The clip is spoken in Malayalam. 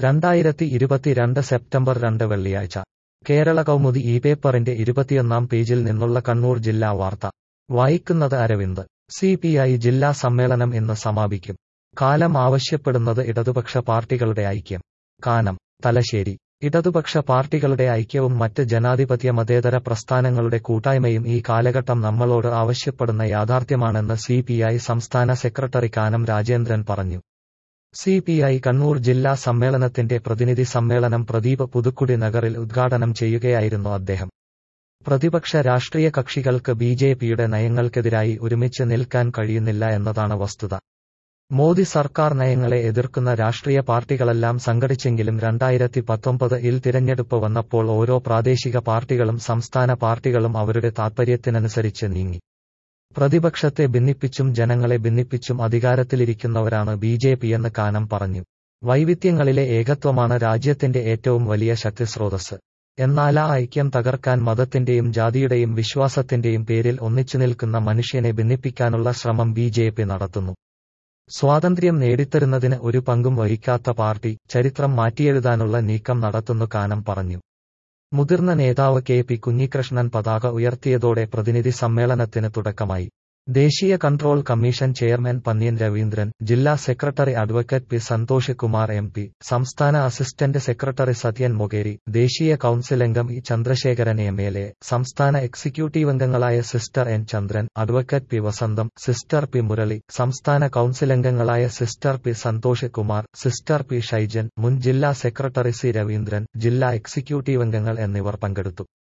രണ്ടായിരത്തി ഇരുപത്തിരണ്ട് സെപ്റ്റംബർ രണ്ട് വെള്ളിയാഴ്ച കേരള കൗമുദി ഈ പേപ്പറിന്റെ ഇരുപത്തിയൊന്നാം പേജിൽ നിന്നുള്ള കണ്ണൂർ ജില്ലാ വാർത്ത വായിക്കുന്നത് അരവിന്ദ് സി പി ഐ ജില്ലാ സമ്മേളനം ഇന്ന് സമാപിക്കും കാലം ആവശ്യപ്പെടുന്നത് ഇടതുപക്ഷ പാർട്ടികളുടെ ഐക്യം കാനം തലശ്ശേരി ഇടതുപക്ഷ പാർട്ടികളുടെ ഐക്യവും മറ്റ് ജനാധിപത്യ മതേതര പ്രസ്ഥാനങ്ങളുടെ കൂട്ടായ്മയും ഈ കാലഘട്ടം നമ്മളോട് ആവശ്യപ്പെടുന്ന യാഥാർത്ഥ്യമാണെന്ന് സി പി ഐ സംസ്ഥാന സെക്രട്ടറി കാനം രാജേന്ദ്രൻ പറഞ്ഞു സി പി ഐ കണ്ണൂർ ജില്ലാ സമ്മേളനത്തിന്റെ പ്രതിനിധി സമ്മേളനം പ്രദീപ് പുതുക്കുടി നഗറിൽ ഉദ്ഘാടനം ചെയ്യുകയായിരുന്നു അദ്ദേഹം പ്രതിപക്ഷ രാഷ്ട്രീയ കക്ഷികൾക്ക് ബി ജെ പിയുടെ നയങ്ങൾക്കെതിരായി ഒരുമിച്ച് നിൽക്കാൻ കഴിയുന്നില്ല എന്നതാണ് വസ്തുത മോദി സർക്കാർ നയങ്ങളെ എതിർക്കുന്ന രാഷ്ട്രീയ പാർട്ടികളെല്ലാം സംഘടിച്ചെങ്കിലും രണ്ടായിരത്തി പത്തൊമ്പത് ഇൽ തിരഞ്ഞെടുപ്പ് വന്നപ്പോൾ ഓരോ പ്രാദേശിക പാർട്ടികളും സംസ്ഥാന പാർട്ടികളും അവരുടെ താൽപര്യത്തിനനുസരിച്ച് നീങ്ങി പ്രതിപക്ഷത്തെ ഭിന്നിപ്പിച്ചും ജനങ്ങളെ ഭിന്നിപ്പിച്ചും അധികാരത്തിലിരിക്കുന്നവരാണ് ബി ജെ പിയെന്ന് കാനം പറഞ്ഞു വൈവിധ്യങ്ങളിലെ ഏകത്വമാണ് രാജ്യത്തിന്റെ ഏറ്റവും വലിയ ശക്തിസ്രോതസ് എന്നാൽ ആ ഐക്യം തകർക്കാൻ മതത്തിന്റെയും ജാതിയുടെയും വിശ്വാസത്തിന്റെയും പേരിൽ ഒന്നിച്ചു നിൽക്കുന്ന മനുഷ്യനെ ഭിന്നിപ്പിക്കാനുള്ള ശ്രമം ബി ജെ പി നടത്തുന്നു സ്വാതന്ത്ര്യം നേടിത്തരുന്നതിന് ഒരു പങ്കും വഹിക്കാത്ത പാർട്ടി ചരിത്രം മാറ്റിയെഴുതാനുള്ള നീക്കം നടത്തുന്നു കാനം പറഞ്ഞു മുതിർന്ന നേതാവ് കെ പി കുഞ്ഞികൃഷ്ണൻ പതാക ഉയർത്തിയതോടെ പ്രതിനിധി സമ്മേളനത്തിന് തുടക്കമായി ദേശീയ control commission chairman Pannian Raveendran ജില്ലാ secretary advocate P Santhosh Kumar M P സംസ്ഥാന അസിസ്റ്റന്റ് സെക്രട്ടറി സത്യൻ മൊകേരി ദേശീയ കൌൺസിൽ അംഗം E Chandrasekharan M L A സംസ്ഥാന എക്സിക്യൂട്ടീവ് അംഗങ്ങളായ sister N Chandran advocate P Vasantham sister P Murali സംസ്ഥാന കൌൺസിൽ അംഗങ്ങളായ sister P Santhosh Kumar sister P Shaijan മുൻ ജില്ലാ സെക്രട്ടറി സി രവീന്ദ്രൻ ജില്ലാ എക്സിക്യൂട്ടീവ് അംഗങ്ങൾ എന്നിവർ പങ്കെടുത്തു